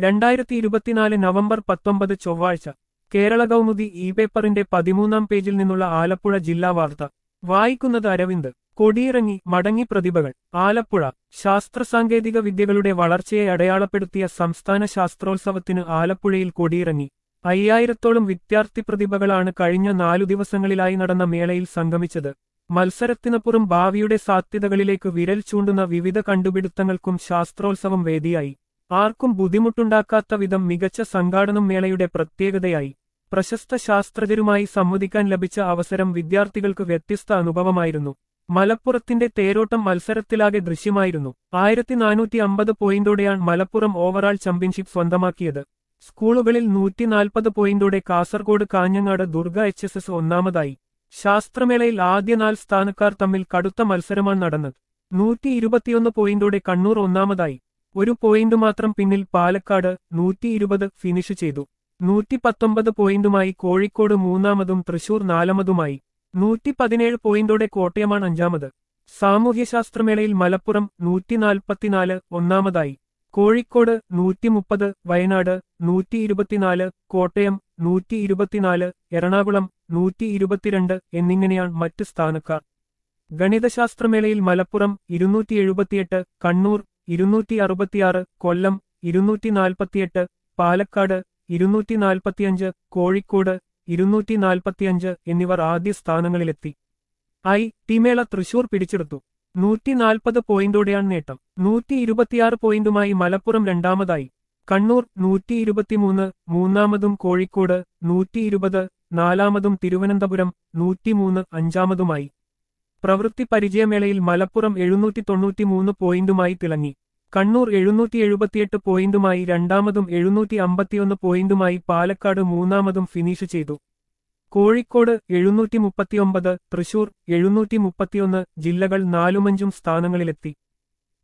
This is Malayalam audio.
രണ്ടായിരത്തി ഇരുപത്തിനാല് നവംബർ പത്തൊമ്പത് ചൊവ്വാഴ്ച കേരള കൗമുദി ഇ പേപ്പറിന്റെ പതിമൂന്നാം പേജിൽ നിന്നുള്ള ആലപ്പുഴ ജില്ലാ വാർത്ത വായിക്കുന്നത് അരവിന്ദ് കൊടിയിറങ്ങി മടങ്ങി പ്രതിഭകൾ ആലപ്പുഴ ശാസ്ത്ര സാങ്കേതിക വിദ്യകളുടെ വളർച്ചയെ അടയാളപ്പെടുത്തിയ സംസ്ഥാന ശാസ്ത്രോത്സവത്തിന് ആലപ്പുഴയിൽ കൊടിയിറങ്ങി അയ്യായിരത്തോളം വിദ്യാർത്ഥി പ്രതിഭകളാണ് കഴിഞ്ഞ നാലു ദിവസങ്ങളിലായി നടന്ന മേളയിൽ സംഗമിച്ചത് മത്സരത്തിനപ്പുറം ഭാവിയുടെ സാധ്യതകളിലേക്ക് വിരൽ ചൂണ്ടുന്ന വിവിധ കണ്ടുപിടുത്തങ്ങൾക്കും ശാസ്ത്രോത്സവം വേദിയായി ആർക്കും ബുദ്ധിമുട്ടുണ്ടാക്കാത്ത വിധം മികച്ച സംഘാടനം മേളയുടെ പ്രത്യേകതയായി പ്രശസ്ത ശാസ്ത്രജ്ഞരുമായി സംവദിക്കാൻ ലഭിച്ച അവസരം വിദ്യാർത്ഥികൾക്ക് വ്യത്യസ്ത അനുഭവമായിരുന്നു മലപ്പുറത്തിന്റെ തേരോട്ടം മത്സരത്തിലാകെ ദൃശ്യമായിരുന്നു ആയിരത്തി നാനൂറ്റി അമ്പത് പോയിന്റോടെയാണ് മലപ്പുറം ഓവറാൾ ചാമ്പ്യൻഷിപ്പ് സ്വന്തമാക്കിയത് സ്കൂളുകളിൽ നൂറ്റിനാൽപ്പത് പോയിന്റോടെ Kasaragod Kanhangad Durga H S S ഒന്നാമതായി ശാസ്ത്രമേളയിൽ ആദ്യ നാല് സ്ഥാനക്കാർ തമ്മിൽ കടുത്ത മത്സരമാണ് നടന്നത് നൂറ്റി ഇരുപത്തിയൊന്ന് പോയിന്റോടെ കണ്ണൂർ ഒന്നാമതായി ഒരു പോയിന്റ് മാത്രം പിന്നിൽ പാലക്കാട് നൂറ്റി ഇരുപത് ഫിനിഷ് ചെയ്തു നൂറ്റി പത്തൊമ്പത് പോയിന്റുമായി കോഴിക്കോട് മൂന്നാമതും തൃശൂർ നാലാമതുമായി നൂറ്റി പതിനേഴ് പോയിന്റോടെ കോട്ടയമാണ് അഞ്ചാമത് സാമൂഹ്യശാസ്ത്രമേളയിൽ മലപ്പുറം നൂറ്റിനാൽപ്പത്തിനാല് ഒന്നാമതായി കോഴിക്കോട് നൂറ്റിമുപ്പത് വയനാട് നൂറ്റി ഇരുപത്തിനാല് കോട്ടയം നൂറ്റി ഇരുപത്തിനാല് എറണാകുളം നൂറ്റി ഇരുപത്തിരണ്ട് എന്നിങ്ങനെയാണ് മറ്റ് സ്ഥാനക്കാർ ഗണിതശാസ്ത്രമേളയിൽ മലപ്പുറം ഇരുന്നൂറ്റി എഴുപത്തിയെട്ട് കണ്ണൂർ ഇരുന്നൂറ്റി അറുപത്തിയാറ് കൊല്ലം ഇരുന്നൂറ്റി നാൽപ്പത്തിയെട്ട് പാലക്കാട് ഇരുന്നൂറ്റി നാൽപ്പത്തിയഞ്ച് കോഴിക്കോട് ഇരുന്നൂറ്റി നാൽപ്പത്തിയഞ്ച് എന്നിവർ ആദ്യ സ്ഥാനങ്ങളിലെത്തി ഐ ടിമേള തൃശൂർ പിടിച്ചെടുത്തു നൂറ്റി നാൽപ്പത് പോയിന്റോടെയാണ് നേട്ടം നൂറ്റി ഇരുപത്തിയാറ് പോയിന്റുമായി മലപ്പുറം രണ്ടാമതായി കണ്ണൂർ നൂറ്റി ഇരുപത്തിമൂന്ന് മൂന്നാമതും കോഴിക്കോട് നൂറ്റി ഇരുപത് നാലാമതും തിരുവനന്തപുരം നൂറ്റിമൂന്ന് അഞ്ചാമതുമായി പ്രവൃത്തി പരിചയമേളയിൽ മലപ്പുറം എഴുന്നൂറ്റി തൊണ്ണൂറ്റിമൂന്ന് പോയിന്റുമായി തിളങ്ങി കണ്ണൂർ എഴുന്നൂറ്റി എഴുപത്തിയെട്ട് പോയിന്റുമായി രണ്ടാമതും എഴുന്നൂറ്റി അമ്പത്തിയൊന്ന് പോയിന്റുമായി പാലക്കാട് മൂന്നാമതും ഫിനിഷ് ചെയ്തു കോഴിക്കോട് എഴുന്നൂറ്റി മുപ്പത്തിയൊമ്പത് തൃശൂർ എഴുന്നൂറ്റി മുപ്പത്തിയൊന്ന് ജില്ലകൾ നാലുമഞ്ചും സ്ഥാനങ്ങളിലെത്തി